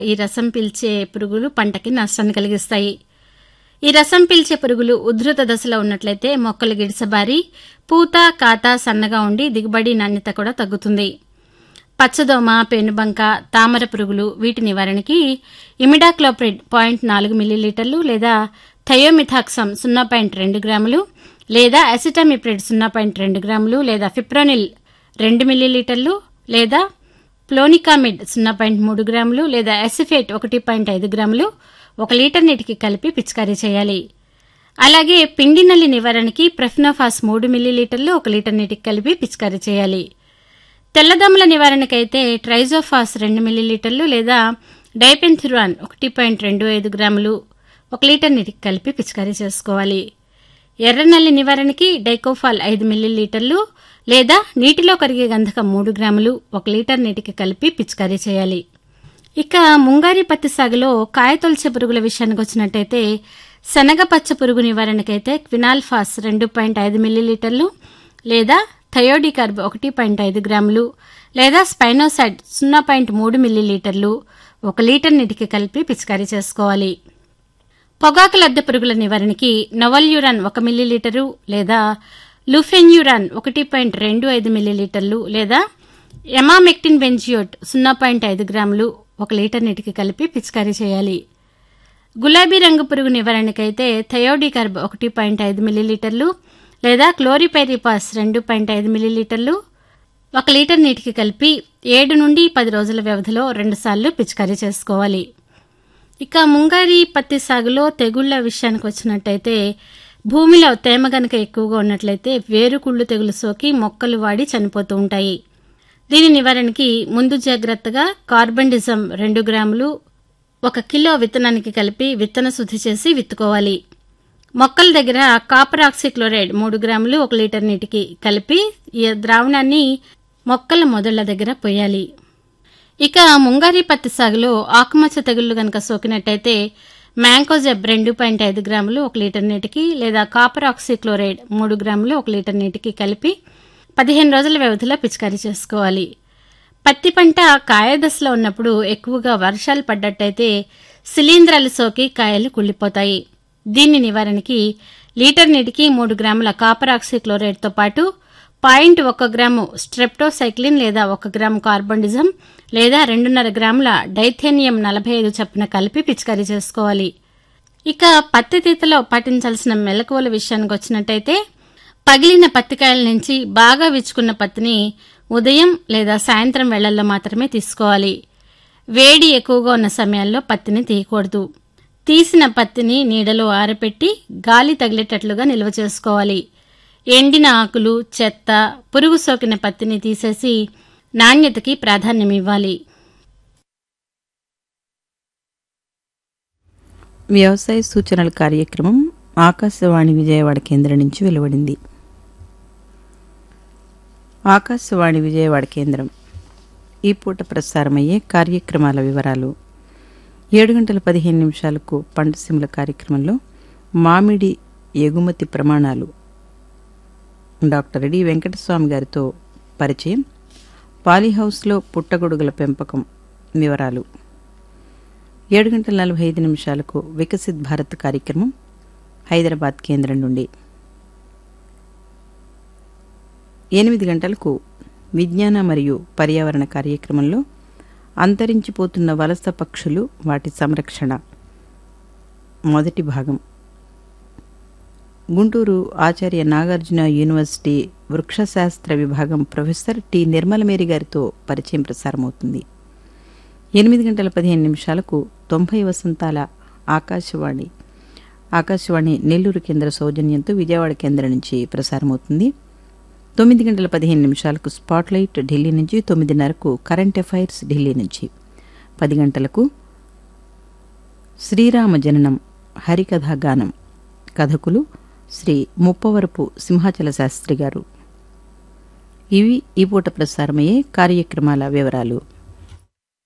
ఈ రసం పీల్చే పురుగులు పంటకి నష్టాన్ని కలిగిస్తాయి ఈ రసం పీల్చే పురుగులు ఉధృత దశలో ఉన్నట్లయితే మొక్కలు గిడిసబారి పూత కాత సన్నగా ఉండి దిగుబడి నాణ్యత కూడా తగ్గుతుంది పచ్చదోమ పేనుబంక తామర పురుగులు వీటి నివారణకి ఇమిడాక్లోప్రిడ్ పాయింట్ నాలుగు మిల్లీలీటర్లు లేదా థయోమిథాక్సమ్ సున్నా పాయింట్ రెండు గ్రాములు లేదా అసిటమిప్రిడ్ సున్నా పాయింట్ రెండు గ్రాములు లేదా ఫిప్రోనిల్ రెండు మిల్లీలీటర్లు లేదా ప్లోనికామిడ్ సున్నా పాయింట్ మూడు గ్రాములు లేదా ఎసిఫేట్ ఒకటి పాయింట్ ఐదు గ్రాములు ఒక లీటర్ నీటికి కలిపి పిచికారీ చేయాలి అలాగే పిండి నల్లి నివారణకి ప్రెఫ్నోఫాస్ మూడు మిల్లీలీటర్లు ఒక లీటర్ నీటికి కలిపి పిచికారీ చేయాలి తెల్లదమ్ముల నివారణకైతే ట్రైజోఫాస్ రెండు మిల్లీలీటర్లు లేదా డైపెన్థిరాన్ ఒకటి పాయింట్ రెండు ఐదు గ్రాములు ఒక లీటర్ నీటికి కలిపి పిచికారీ చేసుకోవాలి ఎర్రనల్లి నివారణకి డైకోఫాల్ ఐదు మిల్లీలీటర్లు లేదా నీటిలో కరిగే గంధకం మూడు గ్రాములు ఒక లీటర్ నీటికి కలిపి పిచికారీ చేయాలి ఇక ముంగారి పత్తి సాగులో కాయతొలచే పురుగుల విషయానికి వచ్చినట్టయితే శనగ పచ్చ పురుగు నివారణకైతే క్వినాల్ఫాస్ రెండు పాయింట్ ఐదు మిల్లీలీటర్లు లేదా థయోడికార్బ్ ఒకటి పాయింట్ ఐదు గ్రాములు లేదా స్పైనోసైడ్ సున్నా పాయింట్ మూడు మిల్లీలీటర్లు ఒక లీటర్ నీటికి కలిపి పిచికారీ చేసుకోవాలి పొగాకు లద్దె పురుగుల నివారణకి నొవల్యూరాన్ ఒక మిల్లీలీటరు లేదా లుఫెన్యూరాన్ ఒకటి పాయింట్ రెండు ఐదు మిల్లీలీటర్లు లేదా ఎమామెక్టిన్ బెంజియోట్ సున్నా పాయింట్ ఐదు గ్రాములు ఒక లీటర్ నీటికి కలిపి పిచికారీ చేయాలి గులాబీ రంగు పురుగు నివారణకైతే థయోడికర్బ్ ఒకటి పాయింట్ ఐదు మిల్లీలీటర్లు లేదా క్లోరిపైరిపాస్ రెండు పాయింట్ ఐదు మిల్లీలీటర్లు ఒక లీటర్ నీటికి కలిపి ఏడు నుండి పది రోజుల వ్యవధిలో రెండుసార్లు పిచికారీ చేసుకోవాలి ఇక ముంగారి పత్తి సాగులో తెగుళ్ల విషయానికి వచ్చినట్టయితే భూమిలో తేమ గనక ఎక్కువగా ఉన్నట్లయితే వేరుకుళ్ళు తెగులు సోకి మొక్కలు వాడి చనిపోతూ ఉంటాయి దీని నివారణకి ముందు జాగ్రత్తగా కార్బండిజం రెండు గ్రాములు ఒక కిలో విత్తనానికి కలిపి విత్తన శుద్ధి చేసి విత్తుకోవాలి మొక్కల దగ్గర కాపర్ ఆక్సిక్లోరైడ్ మూడు గ్రాములు ఒక లీటర్ నీటికి కలిపి ఈ ద్రావణాన్ని మొక్కల మొదళ్ల దగ్గర పోయాలి ఇక ముంగారి పత్తి సాగులో ఆకుమచ్చ తెగుళ్లు గనక సోకినట్టయితే మ్యాంకోజెబ్ రెండు పాయింట్ ఐదు గ్రాములు ఒక లీటర్ నీటికి లేదా కాపర్ ఆక్సిక్లోరైడ్ మూడు గ్రాములు ఒక లీటర్ నీటికి కలిపి పదిహేను రోజుల వ్యవధిలో పిచికారీ చేసుకోవాలి పత్తి పంట కాయ దశలో ఉన్నప్పుడు ఎక్కువగా వర్షాలు పడ్డట్టయితే శిలీంధ్రాలు సోకి కాయలు కుళ్ళిపోతాయి దీని నివారణకి లీటర్ నీటికి మూడు గ్రాముల కాపర్ ఆక్సిక్లోరైడ్తో పాటు పాయింట్ ఒక గ్రాము స్ట్రెప్టోసైక్లిన్ లేదా ఒక గ్రాము కార్బండిజం లేదా రెండున్నర గ్రాముల డైథేనియం నలభై ఐదు చప్పున కలిపి పిచికారీ చేసుకోవాలి ఇక పత్తి తీతలో పాటించాల్సిన మెలకువల విషయానికి వచ్చినట్టయితే పగిలిన పత్తికాయల నుంచి బాగా విచ్చుకున్న పత్తిని ఉదయం లేదా సాయంత్రం వేళల్లో మాత్రమే తీసుకోవాలి వేడి ఎక్కువగా ఉన్న సమయాల్లో పత్తిని తీయకూడదు తీసిన పత్తిని నీడలో ఆరపెట్టి గాలి తగిలేటట్లుగా నిల్వ చేసుకోవాలి ఎండిన ఆకులు చెత్త పురుగు సోకిన పత్తిని తీసేసి నాణ్యతకి ప్రాధాన్యమివ్వాలి వ్యవసాయ సూచనల కార్యక్రమం ఆకాశవాణి విజయవాడ కేంద్రం నుంచి వెలువడింది ఆకాశవాణి విజయవాడ కేంద్రం ఈ పూట ప్రసారమయ్యే కార్యక్రమాల వివరాలు ఏడు గంటల పదిహేను నిమిషాలకు పంటసీముల కార్యక్రమంలో మామిడి ఎగుమతి ప్రమాణాలు డాక్టర్ డి వెంకటస్వామి గారితో పరిచయం పాలీహౌస్లో పుట్టగొడుగుల పెంపకం వివరాలు ఏడు గంటల నలభై ఐదు నిమిషాలకు వికసిత్ భారత్ కార్యక్రమం హైదరాబాద్ కేంద్రం నుండి ఎనిమిది గంటలకు విజ్ఞాన మరియు పర్యావరణ కార్యక్రమంలో అంతరించిపోతున్న వలస పక్షులు వాటి సంరక్షణ మొదటి భాగం గుంటూరు ఆచార్య నాగార్జున యూనివర్సిటీ వృక్షశాస్త్ర విభాగం ప్రొఫెసర్ టి నిర్మలమేరి గారితో పరిచయం ప్రసారమవుతుంది ఎనిమిది గంటల పదిహేను నిమిషాలకు తొంభై వసంతాల ఆకాశవాణి ఆకాశవాణి నెల్లూరు కేంద్ర సౌజన్యంతో విజయవాడ కేంద్రం నుంచి ప్రసారమవుతుంది తొమ్మిది గంటల పదిహేను నిమిషాలకు స్పాట్లైట్ ఢిల్లీ నుంచి తొమ్మిదిన్నరకు కరెంట్ అఫైర్స్ ఢిల్లీ నుంచి పది గంటలకు శ్రీరామ జననం హరికథా గానం కథకులు శ్రీ ముప్పవరపు సింహాచల శాస్త్రి గారు ఇవి ఈ పూట ప్రసారమయ్యే కార్యక్రమాల వివరాలు